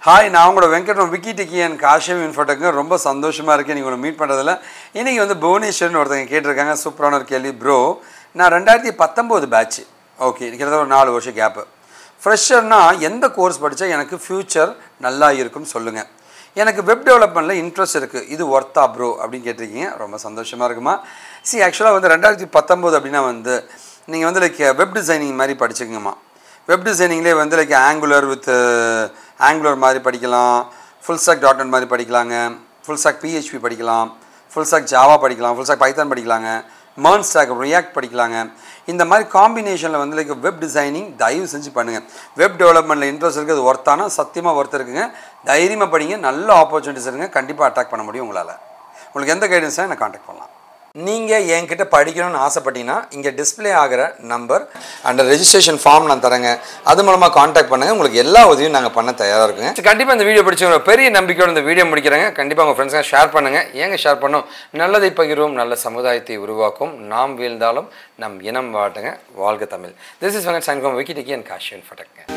hi நான் உங்களோட Venkat Vicky Tikki and Kashiyam infotech ரொம்ப சந்தோஷமாக இருக்கேன் நீங்கள் மீட் பண்ணுறதுல இன்றைக்கி வந்து புவனேஸ்வர்னு ஒருத்தங்க கேட்டிருக்காங்க சூப்பரான ஒரு கேள்வி ப்ரோ நான் ரெண்டாயிரத்தி பத்தொம்போது பேட்ச் ஓகே கிட்டத்தட்ட ஒரு நாலு வருஷம் கேப்பு ஃப்ரெஷர்னா எந்த கோர்ஸ் படித்தா எனக்கு ஃப்யூச்சர் நல்லா இருக்கும்னு சொல்லுங்கள் எனக்கு வெப் டெவலப்மெண்ட்டில் இன்ட்ரெஸ்ட் இருக்குது இது ஒர்த்தா ப்ரோ அப்படின்னு கேட்டிருக்கீங்க ரொம்ப சந்தோஷமாக இருக்குமா சி ஆக்சுவலாக வந்து ரெண்டாயிரத்தி பத்தொம்போது அப்படின்னா வந்து நீங்கள் வந்து லைக் வெப் டிசைனிங் மாதிரி படிச்சுக்கங்கம்மா வெப் டிசைனிங்லேயே வந்து லைக் ஆங்குலர் வித் ஆங்குலர் மாதிரி படிக்கலாம் ஃபுல் ஸ்டாக் டாட் நெட் மாதிரி படிக்கலாங்க ஃபுல் ஸ்டாக் பிஹெச்பி படிக்கலாம் ஃபுல் ஸ்டாக் ஜாவா படிக்கலாம் ஃபுல் ஸ்டாக் பைத்தான் படிக்கலாங்க மர்ன் ஸ்டாக் ரியாக்ட் படிக்கலாங்க இந்த மாதிரி காம்பினேஷனில் வந்து லைக் வெப் டிசைனிங் தயவு செஞ்சு பண்ணுங்கள் வெப் டெவலப்மெண்ட்டில் இன்ட்ரெஸ்ட் இருக்குது அது ஒர்த்தானா சத்தியமாக ஒர்த் இருக்குங்க தைரியமாக படிங்க நல்ல ஆப்பர்ச்சுனிட்டிஸ் இருக்குங்க கண்டிப்பாக அட்டாக் பண்ண முடியும் உங்களால் உங்களுக்கு எந்த கைடன்ஸாக என்னை காண்டாக்ட் பண்ணலாம் நீங்கள் என்கிட்ட படிக்கணும்னு ஆசைப்பட்டீங்கன்னா இங்கே டிஸ்ப்ளே ஆகிற நம்பர் அண்ட் ரெஜிஸ்ட்ரேஷன் ஃபார்ம் நான் தரேங்க அது மூலமாக காண்டாக்ட் பண்ணுங்கள் உங்களுக்கு எல்லா உதவியும் நாங்கள் பண்ண தயாராக இருக்குங்க கண்டிப்பாக இந்த வீடியோ பிடிச்சவங்க பெரிய நம்பிக்கையோட இந்த வீடியோ முடிக்கிறேங்க கண்டிப்பாக உங்கள் ஃப்ரெண்ட்ஸுங்க ஷேர் பண்ணுங்கள் ஏங்க ஷேர் பண்ணோம் நல்லதை பகிர்வோம் நல்ல சமுதாயத்தை உருவாக்கும் நாம் வீழ்ந்தாலும் நம் இனம் வாட்டுங்க வாழ்க தமிழ் திஸ் இஸ் வெங்கட் சைன்கோம் விக்கி டிக்கி அண்ட் காஷியன் ஃபட்டக்குங்க